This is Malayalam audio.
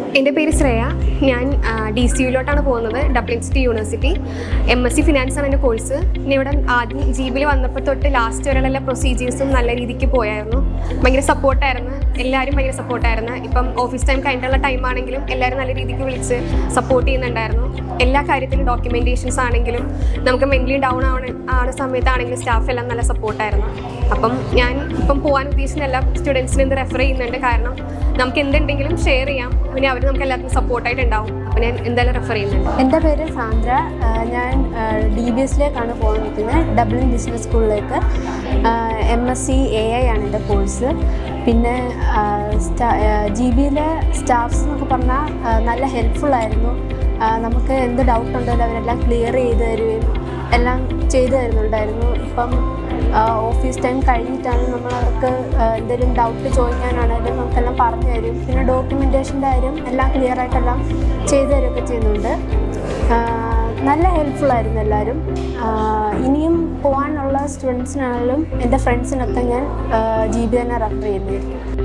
എൻ്റെ പേര് ശ്രേയ ഞാൻ ഡി സി യുയിലോട്ടാണ് പോകുന്നത് Dublin City University M S C finance ആണ് എൻ്റെ കോഴ്സ് ഞാൻ ഇവിടെ ആദ്യം ജീബിൽ വന്നപ്പോൾ തൊട്ട് ലാസ്റ്റ് വരെയുള്ള എല്ലാ പ്രൊസീജിയേഴ്സും നല്ല രീതിക്ക് പോയായിരുന്നു ഭയങ്കര സപ്പോർട്ടായിരുന്നു എല്ലാവരും ഭയങ്കര സപ്പോർട്ടായിരുന്നു ഇപ്പം ഓഫീസ് ടൈം കഴിഞ്ഞിട്ടുള്ള ടൈം ആണെങ്കിലും എല്ലാവരും നല്ല രീതിക്ക് വിളിച്ച് സപ്പോർട്ട് ചെയ്യുന്നുണ്ടായിരുന്നു എല്ലാ കാര്യത്തിലും ഡോക്യുമെൻറ്റേഷൻസ് ആണെങ്കിലും നമുക്ക് മെൻ്റലി ഡൗൺ ആവണ ആണ സമയത്താണെങ്കിലും സ്റ്റാഫ് എല്ലാം നല്ല സപ്പോർട്ടായിരുന്നു അപ്പം ഞാൻ ഇപ്പം പോകാൻ ഉദ്ദേശിക്കുന്ന എല്ലാ സ്റ്റുഡൻസിനും ഇത് റെഫർ ചെയ്യുന്നുണ്ട് കാരണം നമുക്ക് എന്തുണ്ടെങ്കിലും ഷെയർ ചെയ്യാം പിന്നെ അവർ നമുക്ക് എല്ലാവർക്കും സപ്പോർട്ടായിട്ട് ഉണ്ടാവും അപ്പം ഞാൻ എന്തായാലും റെഫർ ചെയ്യുന്നുണ്ട് എൻ്റെ പേര് സാന്ദ്ര ആ, ഞാൻ ഡി ബി എസിലേക്കാണ് പോകാൻ നിൽക്കുന്നത് ഡബ്ലിൻ ബിസിനസ് സ്കൂളിലേക്ക് M S C A I ആണ് എൻ്റെ കോഴ്സ് പിന്നെ ജി ബിയിലെ സ്റ്റാഫ്സ് എന്നൊക്കെ പറഞ്ഞാൽ ആ, നല്ല ഹെൽപ്ഫുള്ളായിരുന്നു നമുക്ക് എന്ത് ഡൗട്ട് ഉണ്ടെങ്കിലും അവരെല്ലാം ക്ലിയർ ചെയ്ത് തരുകയും എല്ലാം ചെയ്തു തരുന്നുണ്ടായിരുന്നു ഇപ്പം ഓഫീസ് ടൈം കഴിഞ്ഞിട്ടാണ് നമ്മൾ അവർക്ക് എന്തെങ്കിലും ഡൗട്ട് ചോദിക്കാനാണെങ്കിലും നമുക്കെല്ലാം പറഞ്ഞു തരും പിന്നെ ഡോക്യുമെൻറ്റേഷൻ്റെ കാര്യം എല്ലാം ക്ലിയർ ആയിട്ടെല്ലാം ചെയ്തു തരുമൊക്കെ ചെയ്യുന്നുണ്ട് ആ, നല്ല ഹെൽപ്ഫുൾ ആയിരുന്നു എല്ലാവരും ആ, ഇനിയും പോകാനുള്ള സ്റ്റുഡൻസിനാണെങ്കിലും എൻ്റെ ഫ്രണ്ട്സിനൊക്കെ ഞാൻ ജി ബി തന്നെ റെഫർ ചെയ്യുന്നതായിരിക്കും